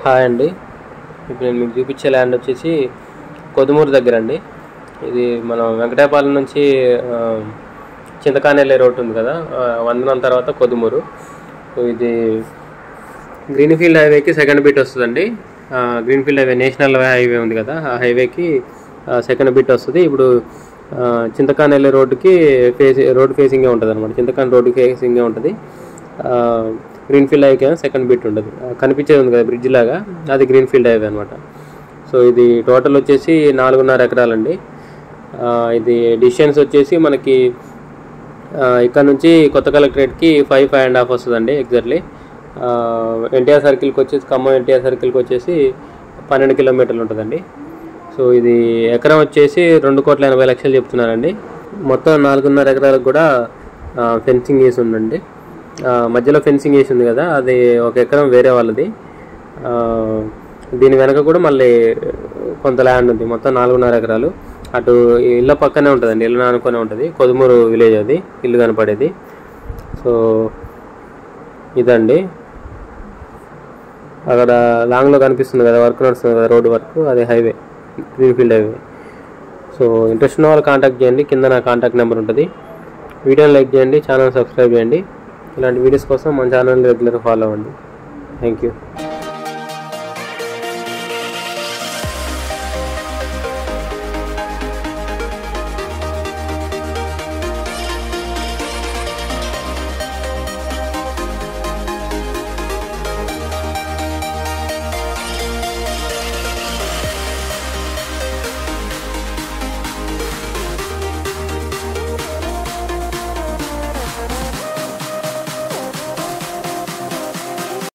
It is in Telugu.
హాయ్ అండి ఇప్పుడు నేను మీకు చూపించే ల్యాండ్ వచ్చేసి కొదుమూరు దగ్గర అండి ఇది మనం వెంకటాపాలెం నుంచి ఆ, చింతకానెల్లి రోడ్ ఉంది కదా ఆ, వందనం తర్వాత కొదుమూరు సో ఇది గ్రీన్ఫీల్డ్ హైవేకి సెకండ్ బిట్ వస్తుందండి ఆ, గ్రీన్ఫీల్డ్ హైవే నేషనల్ హైవే ఉంది కదా ఆ హైవేకి ఆ, సెకండ్ బిట్ వస్తుంది ఇప్పుడు ఆ, చింతకానెల్లి రోడ్డుకి ఫేసి రోడ్ ఫేసింగే ఉంటుంది అనమాట చింతకాని రోడ్డు ఫేసింగే ఉంటుంది ఆ, గ్రీన్ఫీల్డ్ హైవేకి సెకండ్ బిట్ ఉంటుంది ఆ, కనిపించేది ఉంది కదా బ్రిడ్జ్ లాగా అది గ్రీన్ఫీల్డ్ హైవే అనమాట సో ఇది టోటల్ వచ్చేసి నాలుగున్నర ఎకరాలండి ఆ, ఇది డిస్టెన్స్ వచ్చేసి మనకి ఆ, ఇక్కడ నుంచి కొత్త కలెక్టరేట్కి ఫైవ్ ఫైవ్ అండ్ హాఫ్ వస్తుందండి ఎగ్జాక్ట్లీ ఎన్టీఆర్ సర్కిల్కి వచ్చేసి ఖమ్మం ఎన్టీఆర్ సర్కిల్కి వచ్చేసి పన్నెండు కిలోమీటర్లు ఉంటుందండి సో ఇది ఎకరం వచ్చేసి రెండు కోట్ల ఎనభై లక్షలు చెప్తున్నారండి మొత్తం నాలుగున్నర ఎకరాలకు కూడా ఫెన్సింగ్ వేసి ఉందండి ఆ, మధ్యలో ఫెన్సింగ్ వేసి ఉంది కదా అది ఒక ఎకరం వేరే వాళ్ళది ఆ, దీని వెనక కూడా మళ్ళీ కొంత ల్యాండ్ ఉంది మొత్తం నాలుగున్నర ఎకరాలు అటు ఇళ్ళ పక్కనే ఉంటుందండి ఇల్లు ఆనుకొనే ఉంటుంది కొదుమూరు విలేజ్ అది ఇల్లు కనపడేది సో ఇదండి అక్కడ లాంగ్లో కనిపిస్తుంది కదా వర్క్ నడుస్తుంది కదా రోడ్డు వర్క్ అది highway greenfield highway so interest ఉన్న వాళ్ళు కాంటాక్ట్ చేయండి కింద నా కాంటాక్ట్ నెంబర్ ఉంటుంది వీడియోని లైక్ చేయండి ఛానల్ సబ్స్క్రైబ్ చేయండి ఇలాంటి వీడియోస్ కోసం మన ఛానల్ రెగ్యులర్ ఫాలో అవ్వండి థ్యాంక్ యూ